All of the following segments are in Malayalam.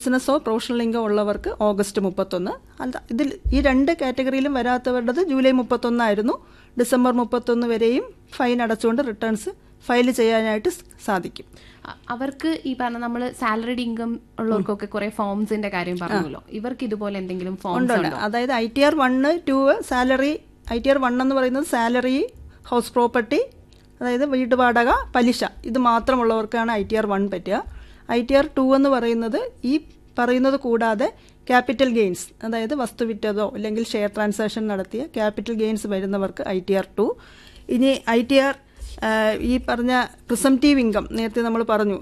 ബിസിനസ്സോ പ്രൊഫഷണൽ ഇൻകം ഉള്ളവർക്ക് ഓഗസ്റ്റ് മുപ്പത്തൊന്ന് അല്ല ഇതിൽ ഈ രണ്ട് കാറ്റഗറിയിലും വരാത്തവരുടേത് ജൂലൈ മുപ്പത്തൊന്നായിരുന്നു ഡിസംബർ മുപ്പത്തൊന്ന് വരെയും ഫൈൻ അടച്ചുകൊണ്ട് റിട്ടേൺസ് ഫയൽ ചെയ്യാനായിട്ട് സ് സാധിക്കും അ- അവർക്ക് ഈ പറഞ്ഞ നമ്മൾ സാലറിഡ് ഇൻകം ഉള്ളവർക്കൊക്കെ കുറെ ഫോംസിന്റെ കാര്യം പറഞ്ഞല്ലോ ഇവർക്ക് ഇതുപോലെ എന്തെങ്കിലും ഫോംസ് ഉണ്ട് ഉണ്ട് അതായത് I T R one two salary I T R one എന്ന് പറയുന്നത് സാലറി ഹൗസ് പ്രോപ്പർട്ടി അതായത് വീട് വാടക പലിശ ഇത് മാത്രമുള്ളവർക്കാണ് ഐ ടി ആർ വൺ പറ്റുക ഐ ടി ആർ ടു എന്ന് പറയുന്നത് ഈ പറയുന്നത് കൂടാതെ ക്യാപിറ്റൽ ഗെയിൻസ് അതായത് വസ്തു വിറ്റതോ അല്ലെങ്കിൽ ഷെയർ ട്രാൻസാക്ഷൻ നടത്തിയ ക്യാപിറ്റൽ ഗെയിൻസ് വരുന്നവർക്ക് ഐ ടി ആർ ടു ഇനി ഐ ടി ആർ ഈ പറഞ്ഞ പ്രിസംറ്റീവ് ഇൻകം നേരത്തെ നമ്മൾ പറഞ്ഞു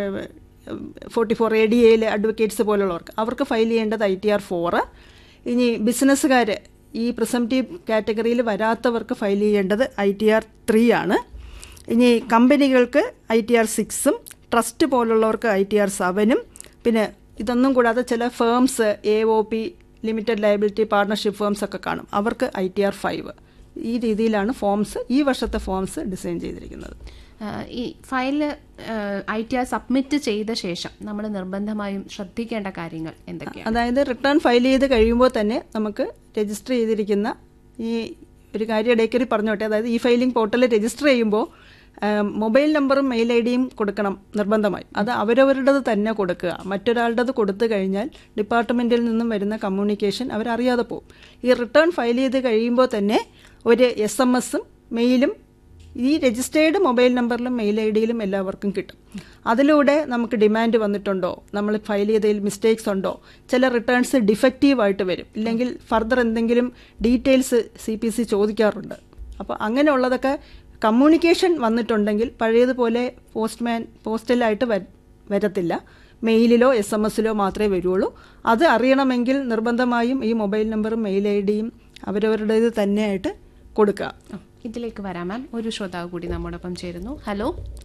ഫോർട്ടി ഫോർ എ ഡി എയിലെ അഡ്വക്കേറ്റ്സ് പോലുള്ളവർക്ക് അവർക്ക് ഫയൽ ചെയ്യേണ്ടത് ഐ ടി ആർ ഫോറ് ഇനി ബിസിനസ്സുകാർ ഈ പ്രിസംറ്റീവ് കാറ്റഗറിയിൽ വരാത്തവർക്ക് ഫയൽ ചെയ്യേണ്ടത് ഐ ടി ആർ ത്രീ ആണ് ഇനി കമ്പനികൾക്ക് ഐ ടി ആർ സിക്സും ട്രസ്റ്റ് പോലുള്ളവർക്ക് ഐ ടി ആർ സെവനും പിന്നെ ഇതൊന്നും കൂടാതെ ചില firms A O P limited liability partnership firms ഒക്കെ കാണും അവർക്ക് ഐ ടി ആർ ഫൈവ് ഈ രീതിയിലാണ് ഫോംസ് ഈ വർഷത്തെ ഫോംസ് ഡിസൈൻ ചെയ്തിരിക്കുന്നത് ഈ file I T R submit ചെയ്ത ശേഷം നമ്മൾ നിർബന്ധമായും ശ്രദ്ധിക്കേണ്ട കാര്യങ്ങൾ എന്തൊക്കെയാണ് അതായത് റിട്ടേൺ ഫയൽ ചെയ്ത് കഴിയുമ്പോൾ തന്നെ നമുക്ക് രജിസ്റ്റർ ചെയ്തിരിക്കുന്ന ഈ ഒരു കാര്യം ഇടയ്ക്കറി പറഞ്ഞോട്ടെ അതായത് ഈ ഫയലിംഗ് പോർട്ടലിൽ രജിസ്റ്റർ ചെയ്യുമ്പോൾ മൊബൈൽ നമ്പറും മെയിൽ ഐ ഡിയും കൊടുക്കണം നിർബന്ധമായി അത് അവരവരുടേത് തന്നെ കൊടുക്കുക മറ്റൊരാളുടേത് കൊടുത്തു കഴിഞ്ഞാൽ ഡിപ്പാർട്ട്മെൻറ്റിൽ നിന്നും വരുന്ന കമ്മ്യൂണിക്കേഷൻ അവരറിയാതെ പോകും ഈ റിട്ടേൺ ഫയൽ ചെയ്ത് കഴിയുമ്പോൾ തന്നെ ഒരു എസ് എം എസും മെയിലും ഈ രജിസ്റ്റേർഡ് മൊബൈൽ നമ്പറിലും മെയിൽ ഐ ഡിയിലും എല്ലാവർക്കും കിട്ടും അതിലൂടെ നമുക്ക് ഡിമാൻഡ് വന്നിട്ടുണ്ടോ നമ്മൾ ഫയൽ ചെയ്തതിൽ മിസ്റ്റേക്സ് ഉണ്ടോ ചില റിട്ടേൺസ് ഡിഫക്റ്റീവ് ആയിട്ട് വരും ഇല്ലെങ്കിൽ ഫർദർ എന്തെങ്കിലും ഡീറ്റെയിൽസ് സി പി സി ചോദിക്കാറുണ്ട് അപ്പോൾ അങ്ങനെയുള്ളതൊക്കെ കമ്മ്യൂണിക്കേഷൻ വന്നിട്ടുണ്ടെങ്കിൽ പഴയതുപോലെ പോസ്റ്റ്മാൻ പോസ്റ്റലായിട്ട് വരത്തില്ല മെയിലിലോ എസ് എം എസിലോ മാത്രമേ വരുള്ളൂ അത് അറിയണമെങ്കിൽ നിർബന്ധമായും ഈ മൊബൈൽ നമ്പറും മെയിൽ ഐ ഡിയും അവരവരുടേത് തന്നെയായിട്ട് കൊടുക്കുക ഇതിലേക്ക് വരാം മാം ഒരു ശ്രോതാവ് കൂടി നമ്മോടൊപ്പം ചേരുന്നു ഹലോ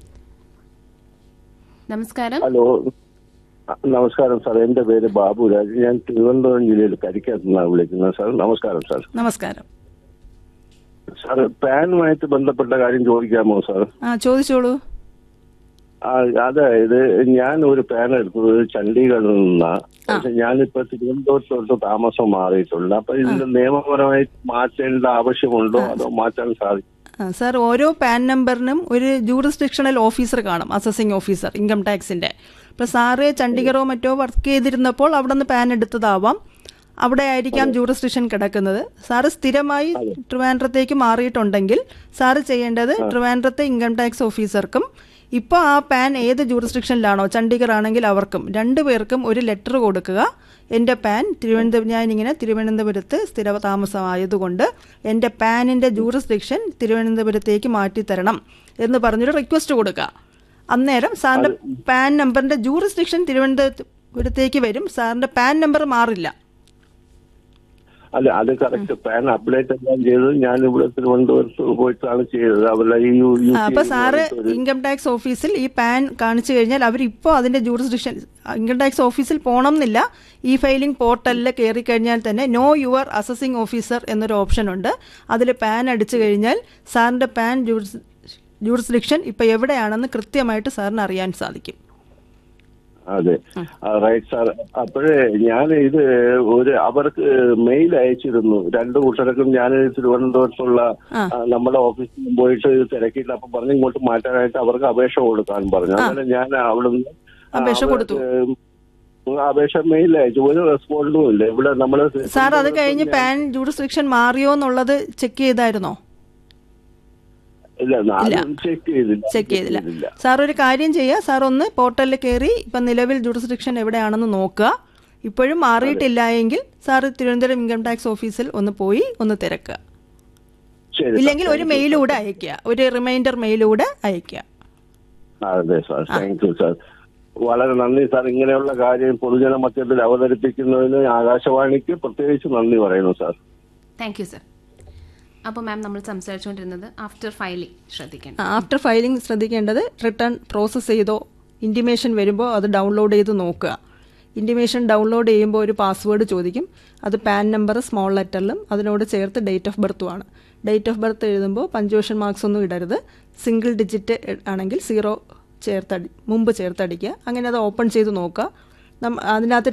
നമസ്കാരം ഹലോ നമസ്കാരം സാർ എന്റെ പേര് ബാബുരാജ് ഞാൻ തിരുവനന്തപുരം ജില്ലയിൽ കരിക്കത്ത് നിന്നാണ് വിളിക്കുന്നത് സാർ നമസ്കാരം സാർ നമസ്കാരം സാർ പാനുമായിട്ട് ബന്ധപ്പെട്ട കാര്യം ചോദിക്കാമോ സാർ ആ ചോദിച്ചോളൂ ആ, അതായത് ഞാൻ ഒരു പാൻ എടുത്തത് ചണ്ഡീഗഡിൽ നിന്നാണ് പക്ഷെ ഞാനിപ്പോ തിരുവനന്തപുരത്തോട്ട് താമസം മാറിയിട്ടുണ്ട് അപ്പൊ ഇതിന്റെ നിയമപരമായി മാറ്റേണ്ട ആവശ്യമുണ്ടോ അതോ മാറ്റാൻ സാധിക്കും ആ, സാർ ഓരോ പാൻ നമ്പറിനും ഒരു ജൂറിസ്ഡിക്ഷണൽ ഓഫീസർ കാണും അസസിങ് ഓഫീസർ ഇൻകം ടാക്സിന്റെ ഇപ്പൊ സാറ് ചണ്ഡീഗറോ മറ്റോ വർക്ക് ചെയ്തിരുന്നപ്പോൾ അവിടെ നിന്ന് പാൻ എടുത്തതാവാം അവിടെ ആയിരിക്കാം ജൂറിസ്ഡിക്ഷൻ കിടക്കുന്നത് സാറ് സ്ഥിരമായി ട്രിവാൻഡ്രത്തേക്ക് മാറിയിട്ടുണ്ടെങ്കിൽ സാറ് ചെയ്യേണ്ടത് ട്രിവാൻഡ്രത്തെ ഇൻകം ടാക്സ് ഓഫീസർക്കും ഇപ്പോൾ ആ പാൻ ഏത് ജൂറിസ്ഡിക്ഷനിലാണോ ചണ്ഡീഗർ ആണെങ്കിൽ അവർക്കും രണ്ടുപേർക്കും ഒരു ലെറ്റർ കൊടുക്കുക എൻ്റെ പാൻ തിരുവനന്തപുരം ഞാനിങ്ങനെ തിരുവനന്തപുരത്ത് സ്ഥിര താമസമായതുകൊണ്ട് എൻ്റെ പാനിൻ്റെ ജൂറിസ്ഡിക്ഷൻ തിരുവനന്തപുരത്തേക്ക് മാറ്റിത്തരണം എന്ന് പറഞ്ഞൊരു റിക്വസ്റ്റ് കൊടുക്കുക അന്നേരം സാറിൻ്റെ പാൻ നമ്പറിൻ്റെ ജൂറിസ്ഡിക്ഷൻ തിരുവനന്തപുരത്തേക്ക് വരും സാറിൻ്റെ പാൻ നമ്പർ മാറില്ല അല്ല അത് കറക്റ്റ് പാൻ അപ്ഡേറ്റ് എല്ലാം ചെയ്തത് ഞാൻ ഇവിടെ തിരുവനന്തപുരത്ത് പോയിട്ടാണ് ചെയ്തത് അവരുടെ ഈ യു- യു ആ, ടി അപ്പൊ എന്ന് സാറ് പറഞ്ഞിട്ട് ഒരു- ഇൻകം ടാക്സ് ഓഫീസിൽ ഈ പാൻ കാണിച്ചു കഴിഞ്ഞാൽ അവർ ഇപ്പോൾ അതിന്റെ ജൂറിസ്ഡിക്ഷൻ ഇൻകം ടാക്സ് ഓഫീസിൽ പോകണം എന്നില്ല ഈ ഫയലിംഗ് പോർട്ടലിൽ കയറി കഴിഞ്ഞാൽ തന്നെ നോ യുവർ അസസിംഗ് ഓഫീസർ എന്നൊരു ഓപ്ഷൻ ഉണ്ട് അതിൽ പാൻ അടിച്ചു കഴിഞ്ഞാൽ സാറിന്റെ പാൻ ജൂറിസ്ഡിക്ഷൻ ഇപ്പൊ എവിടെയാണെന്ന് കൃത്യമായിട്ട് സാറിന് അറിയാൻ സാധിക്കും അതെ റൈറ്റ് സാർ അപ്പോഴേ ഞാൻ ഇത് ഒരു അവർക്ക് മെയിൽ അയച്ചിരുന്നു രണ്ടു കൂട്ടർക്കും ഞാൻ തിരുവനന്തപുരത്തുള്ള ആ, നമ്മുടെ ഓഫീസിൽ പോയിട്ട് തിരക്കിയിട്ട് അപ്പൊ പറഞ്ഞ് ഇങ്ങോട്ട് മാറ്റാനായിട്ട് അവർക്ക് അപേക്ഷ കൊടുക്കാൻ പറഞ്ഞു അങ്ങനെ ഞാൻ അവിടുന്ന് ആ, അപേക്ഷ കൊടുത്തു. അവർക്ക് അപേക്ഷ മെയിൽ അയച്ചു ഒരു റെസ്പോണ്ടും ഇല്ല ഇവിടെ നമ്മള് സാർ അത് കഴിഞ്ഞ് പാൻ ജൂറിസ്ഡിക്ഷൻ മാറിയോ എന്നുള്ളത് ചെക്ക് ചെയ്തായിരുന്നോ ഇല്ല ചെക്ക് ചെയ്തില്ല ചെക്ക് ചെയ്തില്ല സാർ ഒരു കാര്യം ചെയ്യുക സാർ ഒന്ന് പോർട്ടലിൽ കയറി ഇപ്പം നിലവിൽ ജുറിസ്ഡിക്ഷൻ എവിടെയാണെന്ന് നോക്കുക ഇപ്പോഴും മാറിയിട്ടില്ല എങ്കിൽ സാർ തിരുവനന്തപുരം ഇൻകം ടാക്സ് ഓഫീസിൽ ഒന്ന് പോയി ഒന്ന് തിരക്കുക ശരി സാർ. ഇല്ലെങ്കിൽ ഒരു മെയിലൂടെ അയക്കുക ഒരു റിമൈൻഡർ മെയിലൂടെ അയക്കുക അതെ സാർ താങ്ക് യു സാർ വളരെ നന്ദി സാർ ഇങ്ങനെയുള്ള കാര്യം പൊതുജന മധ്യത്തിൽ അവതരിപ്പിക്കുന്നതിന് ആകാശവാണിക്ക് പ്രത്യേകിച്ച് നന്ദി പറയുന്നു സാർ താങ്ക് യു സർ അപ്പോൾ മാം നമ്മൾ സംസാരിച്ചുകൊണ്ടിരുന്നത് ആഫ്റ്റർ ഫയലിംഗ് ശ്രദ്ധിക്കണം ആഫ്റ്റർ ഫയലിംഗ് ശ്രദ്ധിക്കേണ്ടത് റിട്ടേൺ പ്രോസസ്സ് ചെയ്തോ ഇൻറ്റിമേഷൻ വരുമ്പോൾ അത് ഡൗൺലോഡ് ചെയ്ത് നോക്കുക ഇൻറ്റിമേഷൻ ഡൗൺലോഡ് ചെയ്യുമ്പോൾ ഒരു പാസ്വേഡ് ചോദിക്കും അത് പാൻ നമ്പർ സ്മോൾ ലെറ്ററിലും അതിനോട് ചേർത്ത് ഡേറ്റ് ഓഫ് ബർത്തുമാണ് ഡേറ്റ് ഓഫ് ബർത്ത് എഴുതുമ്പോൾ പഞ്ച്വേഷൻ മാർക്സ് ഒന്നും ഇടരുത് സിംഗിൾ ഡിജിറ്റ് ആണെങ്കിൽ സീറോ ചേർത്തടി മുമ്പ് ചേർത്തടിക്കുക അങ്ങനെ അത് ഓപ്പൺ ചെയ്ത് നോക്കുക നം അതിനകത്ത്